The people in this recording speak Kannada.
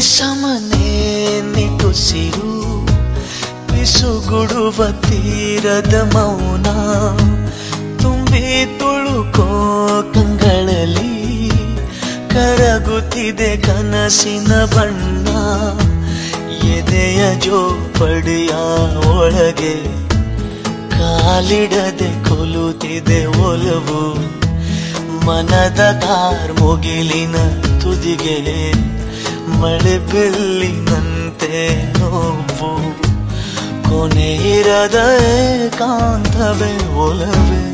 ಸಮನೆ ನಿಟ್ಟುಸಿರು ಪಿಸುಗುಡುವ ತೀರದ ಮೌನ ತುಂಬಿ ತುಳುಕೋ ಕಂಗಳಲ್ಲಿ ಕರಗುತ್ತಿದೆ ಕನಸಿನ ಬಣ್ಣ ಎದೆಯ ಜೋಪಡಿಯ ಒಳಗೆ ಕಾಲಿಡದೆ ಕೊಲುತ್ತಿದೆ ಒಲವು ಮನದ ಕಾರ್ ಮುಗಿಲಿನ ತುದಿಗೆ ಮಳೆ ಬೆಲ್ಲಿನಂತೆ ನೋವು ಕೊನೆ ಇರದ ಕಾಂತವೇ ಒಲವೇ